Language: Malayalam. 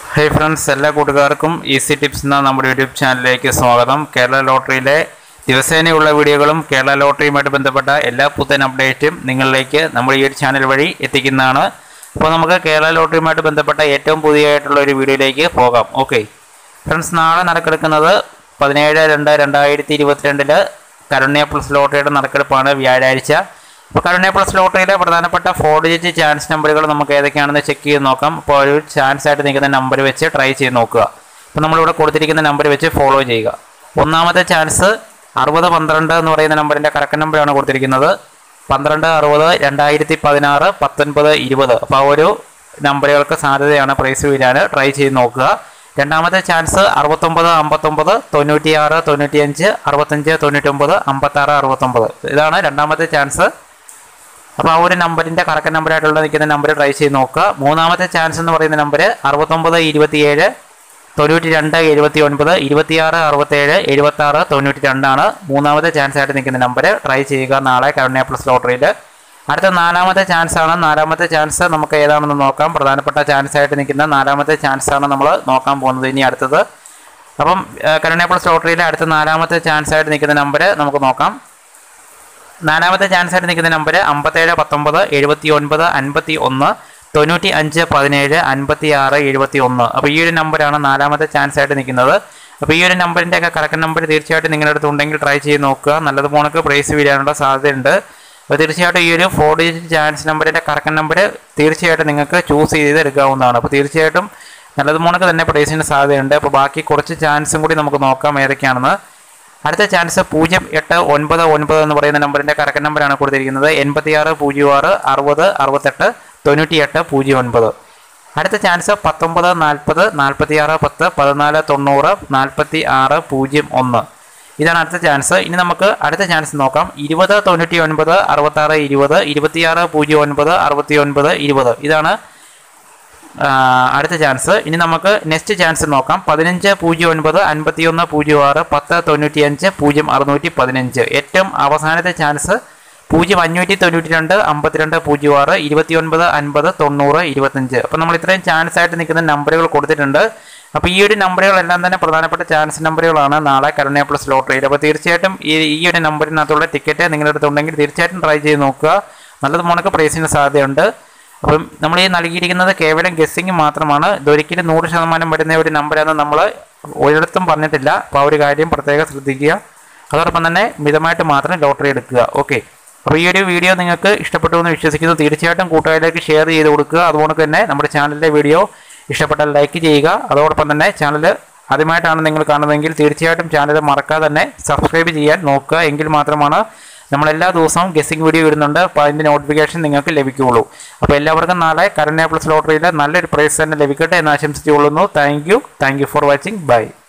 ഹേയ് ഫ്രണ്ട്സ് എല്ലാ കൂട്ടുകാർക്കും ഈസി ടിപ്സ് എന്ന നമ്മുടെ യൂട്യൂബ് ചാനലിലേക്ക് സ്വാഗതം കേരള ലോട്ടറിയിലെ ദിവസേനയുള്ള വീഡിയോകളും കേരള ലോട്ടറിയുമായിട്ട് ബന്ധപ്പെട്ട എല്ലാ പുത്തൻ അപ്ഡേറ്റും നിങ്ങളിലേക്ക് നമ്മുടെ ഈ ഒരു ചാനൽ വഴി എത്തിക്കുന്നതാണ് അപ്പോൾ നമുക്ക് കേരള ലോട്ടറിയുമായിട്ട് ബന്ധപ്പെട്ട ഏറ്റവും പുതിയതായിട്ടുള്ള ഒരു വീഡിയോയിലേക്ക് പോകാം ഓക്കെ ഫ്രണ്ട്സ് നാളെ നറുക്കെടുക്കുന്നത് പതിനേഴ് രണ്ട് രണ്ടായിരത്തി ഇരുപത്തിരണ്ടില് കരുണ്യ പ്ലസ് ലോട്ടറിയുടെ നറുക്കെടുപ്പാണ് വ്യാഴാഴ്ച അപ്പോൾ കരുണ്യ പ്ലസ് ലോട്ടറിയിലെ പ്രധാനപ്പെട്ട ഫോർ ഡിജിറ്റ് ചാൻസ് നമ്പറുകൾ നമുക്ക് ഏതൊക്കെയാണെന്ന് ചെക്ക് ചെയ്ത് നോക്കാം അപ്പോൾ ഒരു ചാൻസ് ആയിട്ട് നിൽക്കുന്ന നമ്പർ വെച്ച് ട്രൈ ചെയ്ത് നോക്കുക അപ്പോൾ നമ്മളിവിടെ കൊടുത്തിരിക്കുന്ന നമ്പർ വെച്ച് ഫോളോ ചെയ്യുക ഒന്നാമത്തെ ചാൻസ് അറുപത് പന്ത്രണ്ട് എന്ന് പറയുന്ന നമ്പറിൻ്റെ കറക്റ്റ് നമ്പറാണ് കൊടുത്തിരിക്കുന്നത് പന്ത്രണ്ട് അറുപത് രണ്ടായിരത്തി പതിനാറ് പത്തൊൻപത് ഇരുപത് അപ്പോൾ ആ ഒരു നമ്പറുകൾക്ക് സാധ്യതയാണ് പ്രൈസ് വീഴാൻ ട്രൈ ചെയ്ത് നോക്കുക രണ്ടാമത്തെ ചാൻസ് അറുപത്തൊമ്പത് അമ്പത്തൊമ്പത് തൊണ്ണൂറ്റിയാറ് തൊണ്ണൂറ്റിയഞ്ച് അറുപത്തഞ്ച് തൊണ്ണൂറ്റൊമ്പത് അമ്പത്താറ് അറുപത്തൊമ്പത് ഇതാണ് രണ്ടാമത്തെ ചാൻസ് അപ്പോൾ ആ ഒരു നമ്പറിൻ്റെ കറക്റ്റ് നമ്പറായിട്ടുള്ള നിൽക്കുന്ന നമ്പർ ട്രൈ ചെയ്ത് നോക്കുക മൂന്നാമത്തെ ചാൻസ് എന്ന് പറയുന്ന നമ്പർ അറുപത്തൊമ്പത് ഇരുപത്തിയേഴ് തൊണ്ണൂറ്റി രണ്ട് എഴുപത്തി ഒൻപത് ഇരുപത്തിയാറ് അറുപത്തേഴ് എഴുപത്തി ആറ് തൊണ്ണൂറ്റി രണ്ടാണ് മൂന്നാമത്തെ ചാൻസ് ആയിട്ട് നിൽക്കുന്ന നമ്പർ ട്രൈ ചെയ്യുക നാളെ കരുണ്യ പ്ലസ് ലോട്ടറിയിൽ അടുത്ത നാലാമത്തെ ചാൻസ് ആണ് നാലാമത്തെ ചാൻസ് നമുക്ക് ഏതാണെന്ന് നോക്കാം പ്രധാനപ്പെട്ട ചാൻസ് ആയിട്ട് നിൽക്കുന്ന നാലാമത്തെ ചാൻസ് ആണ് നമ്മൾ നോക്കാൻ പോകുന്നത് ഇനി അടുത്തത് അപ്പം കരുണ്യ പ്ലസ് ലോട്ടറിയിലെ അടുത്ത നാലാമത്തെ ചാൻസ് ആയിട്ട് നിൽക്കുന്ന നമ്പർ നമുക്ക് നോക്കാം നാലാമത്തെ ചാൻസ് ആയിട്ട് നിൽക്കുന്ന നമ്പർ അമ്പത്തേഴ് പത്തൊമ്പത് എഴുപത്തി ഒൻപത് അൻപത്തി ഒന്ന് തൊണ്ണൂറ്റി അഞ്ച് പതിനേഴ് അൻപത്തി ആറ് എഴുപത്തി ഒന്ന് അപ്പോൾ ഈ ഒരു നമ്പറാണ് നാലാമത്തെ ചാൻസ് ആയിട്ട് നിൽക്കുന്നത് അപ്പോൾ ഈ ഒരു നമ്പറിൻ്റെ ഒക്കെ കറക്റ്റ് നമ്പർ തീർച്ചയായിട്ടും നിങ്ങളുടെ അടുത്ത് ഉണ്ടെങ്കിൽ ട്രൈ ചെയ്ത് നോക്കുക നല്ലത് പോണക്ക് പ്രൈസ് വീഴാനുള്ള സാധ്യതയുണ്ട് അപ്പോൾ തീർച്ചയായിട്ടും ഈ ഒരു ഫോർ ഡിജിറ്റ് ചാൻസ് നമ്പറിൻ്റെ കറക്റ്റ് നമ്പർ തീർച്ചയായിട്ടും നിങ്ങൾക്ക് ചൂസ് ചെയ്ത് എടുക്കാവുന്നതാണ് അപ്പോൾ തീർച്ചയായിട്ടും നല്ലത് പോണക്ക് തന്നെ പ്രൈസിന് സാധ്യതയുണ്ട് അപ്പോൾ ബാക്കി കുറച്ച് ചാൻസും കൂടി നമുക്ക് നോക്കാം ഏതൊക്കെയാണെന്ന് അടുത്ത ചാൻസ് പൂജ്യം എട്ട് ഒൻപത് ഒൻപത് എന്ന് പറയുന്ന നമ്പറിൻ്റെ കറക്റ്റ് നമ്പറാണ് കൊടുത്തിരിക്കുന്നത് എൺപത്തിയാറ് പൂജ്യം ആറ് അറുപത് അറുപത്തെട്ട് തൊണ്ണൂറ്റിയെട്ട് പൂജ്യം ഒൻപത് അടുത്ത ചാൻസ് പത്തൊമ്പത് നാൽപ്പത് നാൽപ്പത്തിയാറ് പത്ത് പതിനാല് തൊണ്ണൂറ് നാൽപ്പത്തി ആറ് പൂജ്യം ഒന്ന് ഇതാണ് അടുത്ത ചാൻസ് ഇനി നമുക്ക് അടുത്ത ചാൻസ് നോക്കാം ഇരുപത് തൊണ്ണൂറ്റി ഒൻപത് അറുപത്താറ് ഇരുപത് ഇരുപത്തിയാറ് പൂജ്യം ഒൻപത് അറുപത്തി ഒൻപത് ഇരുപത് ഇതാണ് ആ, അടുത്ത ചാൻസ് ഇനി നമുക്ക് നെക്സ്റ്റ് ചാൻസ് നോക്കാം പതിനഞ്ച് പൂജ്യം ഒൻപത് അൻപത്തിയൊന്ന് പൂജ്യം ആറ് പത്ത് തൊണ്ണൂറ്റിയഞ്ച് പൂജ്യം അറുന്നൂറ്റി പതിനഞ്ച് ഏറ്റവും അവസാനത്തെ ചാൻസ് പൂജ്യം അഞ്ഞൂറ്റി തൊണ്ണൂറ്റി രണ്ട് അമ്പത്തിരണ്ട് പൂജ്യം ആറ് ഇരുപത്തിയൊൻപത് അൻപത് തൊണ്ണൂറ് ഇരുപത്തഞ്ച് അപ്പോൾ നമ്മൾ ഇത്രയും ചാൻസ് ആയിട്ട് നിൽക്കുന്ന നമ്പറുകൾ കൊടുത്തിട്ടുണ്ട് അപ്പോൾ ഈ ഒരു നമ്പറുകളെല്ലാം തന്നെ പ്രധാനപ്പെട്ട ചാൻസ് നമ്പറുകളാണ് നാളെ കരുണ്യ പ്ലസ് ലോട്ടറിയിൽ അപ്പോൾ തീർച്ചയായിട്ടും ഈ ഈ ഒരു നമ്പറിനകത്തുള്ള ടിക്കറ്റ് നിങ്ങളുടെ അടുത്തുണ്ടെങ്കിൽ തീർച്ചയായിട്ടും ട്രൈ ചെയ്ത് നോക്കുക നല്ലത് മോണക്ക് പ്രൈസിന് സാധ്യതയുണ്ട് അപ്പം നമ്മൾ ഈ നൽകിയിരിക്കുന്നത് കേവലം ഗസ്സിങ് മാത്രമാണ് ഇതൊരിക്കലും നൂറ് ശതമാനം വരുന്ന ഒരു നമ്പറാണെന്ന് നമ്മൾ ഒരിടത്തും പറഞ്ഞിട്ടില്ല അപ്പോൾ ആ ഒരു കാര്യം പ്രത്യേകം ശ്രദ്ധിക്കുക അതോടൊപ്പം തന്നെ മിതമായിട്ട് മാത്രം ലോട്ടറി എടുക്കുക ഓക്കെ അപ്പോൾ ഈ ഒരു വീഡിയോ നിങ്ങൾക്ക് ഇഷ്ടപ്പെട്ടു എന്ന് വിശ്വസിക്കുന്നു തീർച്ചയായിട്ടും കൂട്ടുകാരിലേക്ക് ഷെയർ ചെയ്ത് കൊടുക്കുക അതുകൊണ്ട് തന്നെ നമ്മുടെ ചാനലിലെ വീഡിയോ ഇഷ്ടപ്പെട്ടാൽ ലൈക്ക് ചെയ്യുക അതോടൊപ്പം തന്നെ ചാനൽ ആദ്യമായിട്ടാണ് നിങ്ങൾ കാണുന്നതെങ്കിൽ തീർച്ചയായിട്ടും ചാനൽ മറക്കാതെ തന്നെ സബ്സ്ക്രൈബ് ചെയ്യാൻ നോക്കുക എങ്കിൽ മാത്രമാണ് നമ്മൾ എല്ലാ ദിവസവും ഗസ്സിംഗ് വീഡിയോ ഇടുന്നുണ്ട് അപ്പോൾ അതിൻ്റെ നോട്ടിഫിക്കേഷൻ നിങ്ങൾക്ക് ലഭിക്കുകയുള്ളൂ അപ്പോൾ എല്ലാവർക്കും നാളെ കരുണ്യ പ്ലസ് ലോട്ടറിയിൽ നല്ലൊരു പ്രൈസ് തന്നെ ലഭിക്കട്ടെ എന്ന് ആശംസിച്ചുകൊള്ളുന്നു thank you thank you for watching by